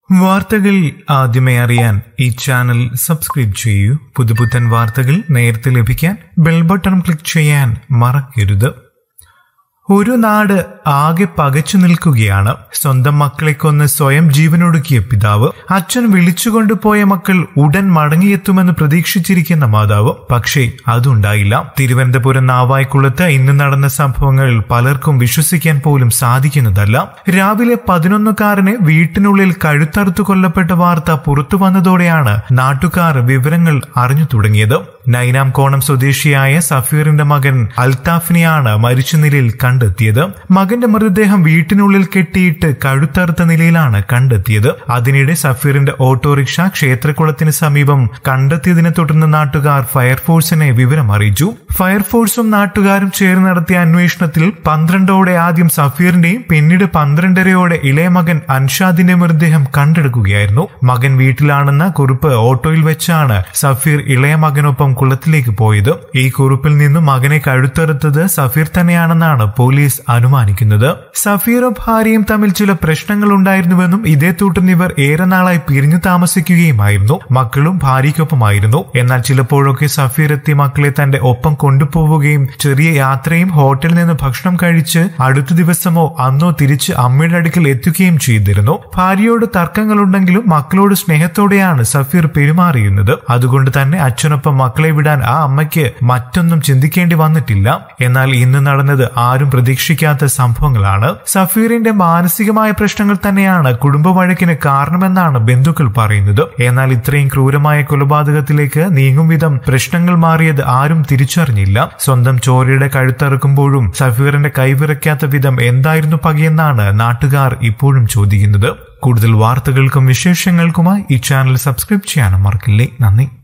വാർത്തകൾ ആദ്യമേ അറിയാൻ ഈ ചാനൽ സബ്സ്ക്രൈബ് ചെയ്യൂ പുതുപുത്തൻ വാർത്തകൾ നേരത്തെ ലഭിക്കാൻ ബെൽ ബട്ടൺ ക്ലിക്ക് ചെയ്യാൻ മറക്കരുത് ഒരു നാട് ആകെ പകച്ചു നിൽക്കുകയാണ് സ്വന്തം മക്കളെ കൊന്ന് സ്വയം ജീവനൊടുക്കിയ പിതാവ് അച്ഛൻ വിളിച്ചുകൊണ്ടുപോയ മക്കൾ ഉടൻ മടങ്ങിയെത്തുമെന്ന് പ്രതീക്ഷിച്ചിരിക്കുന്ന മാതാവ് പക്ഷേ അതുണ്ടായില്ല തിരുവനന്തപുരം നാവായിക്കുളത്ത് ഇന്ന് നടന്ന സംഭവങ്ങൾ പലർക്കും വിശ്വസിക്കാൻ പോലും സാധിക്കുന്നതല്ല രാവിലെ പതിനൊന്നുകാരനെ വീട്ടിനുള്ളിൽ കഴുത്തറുത്തു കൊല്ലപ്പെട്ട വാർത്ത പുറത്തു വന്നതോടെയാണ് നാട്ടുകാർ വിവരങ്ങൾ അറിഞ്ഞു തുടങ്ങിയത് നൈനാം കോണം സ്വദേശിയായ സഫീറിന്റെ മകൻ അൽത്താഫിനെയാണ് മരിച്ച നിലയിൽ കണ്ടെത്തിയത് മകന്റെ മൃതദേഹം വീട്ടിനുള്ളിൽ കെട്ടിയിട്ട് കഴുത്തറുത്ത നിലയിലാണ് കണ്ടെത്തിയത് അതിനിടെ സഫീറിന്റെ ഓട്ടോറിക്ഷ ക്ഷേത്രക്കുളത്തിന് സമീപം കണ്ടെത്തിയതിനെ തുടർന്ന് നാട്ടുകാർ ഫയർഫോഴ്സിനെ വിവരം അറിയിച്ചു ഫയർഫോഴ്സും നാട്ടുകാരും ചേർന്ന് നടത്തിയ അന്വേഷണത്തിൽ പന്ത്രണ്ടോടെ ആദ്യം സഫീറിന്റെയും പിന്നീട് പന്ത്രണ്ടരയോടെ ഇളയ മകൻ അൻഷാദിന്റെ മൃതദേഹം കണ്ടെടുക്കുകയായിരുന്നു മകൻ വീട്ടിലാണെന്ന കുറിപ്പ് ഓട്ടോയിൽ വെച്ചാണ് സഫീർ ഇളയ മകനൊപ്പം കുളത്തിലേക്ക് പോയത് ഈ കുറിപ്പിൽ നിന്നും മകനെ കഴുത്തറുത്തത് സഫീർ തന്നെയാണെന്നാണ് പോലീസ് അനുമാനിക്കുന്നത് സഫീറും ഭാര്യയും തമ്മിൽ ചില പ്രശ്നങ്ങൾ ഉണ്ടായിരുന്നുവെന്നും ഇതേ തുടർന്ന് ഇവർ ഏറെ നാളായി പിരിഞ്ഞു താമസിക്കുകയുമായിരുന്നു മക്കളും ഭാര്യയ്ക്കൊപ്പമായിരുന്നു എന്നാൽ ചിലപ്പോഴൊക്കെ സഫീർ എത്തി മക്കളെ തന്റെ ഒപ്പം കൊണ്ടുപോവുകയും ചെറിയ യാത്രയും ഹോട്ടലിൽ നിന്ന് ഭക്ഷണം കഴിച്ച് അടുത്ത ദിവസമോ അന്നോ തിരിച്ച് അമ്മയുടെ അടുക്കൽ എത്തുകയും ചെയ്തിരുന്നു ഭാര്യയോട് തർക്കങ്ങളുണ്ടെങ്കിലും മക്കളോട് സ്നേഹത്തോടെയാണ് സഫീർ പെരുമാറിയിരുന്നത് അതുകൊണ്ട് തന്നെ അച്ഛനൊപ്പം മക്കളെ വിടാൻ ആ അമ്മയ്ക്ക് മറ്റൊന്നും ചിന്തിക്കേണ്ടി വന്നിട്ടില്ല എന്നാൽ ഇന്ന് നടന്നത് ആരും പ്രതീക്ഷിക്കാത്ത സംഭവങ്ങളാണ് സഫീറിന്റെ മാനസികമായ പ്രശ്നങ്ങൾ തന്നെയാണ് കുടുംബ വഴക്കിന് കാരണമെന്നാണ് ബന്ധുക്കൾ പറയുന്നത് എന്നാൽ ഇത്രയും ക്രൂരമായ കൊലപാതകത്തിലേക്ക് നീങ്ങും വിധം പ്രശ്നങ്ങൾ മാറിയത് ആരും തിരിച്ചറിഞ്ഞില്ല സ്വന്തം ചോരയുടെ കഴുത്തറുക്കുമ്പോഴും സഫീറിന്റെ കൈവിറയ്ക്കാത്ത വിധം എന്തായിരുന്നു പകയെന്നാണ് നാട്ടുകാർ ഇപ്പോഴും ചോദിക്കുന്നത് കൂടുതൽ വാർത്തകൾക്കും വിശേഷങ്ങൾക്കുമായി ഈ ചാനൽ സബ്സ്ക്രൈബ് ചെയ്യാനും മറക്കില്ലേ നന്ദി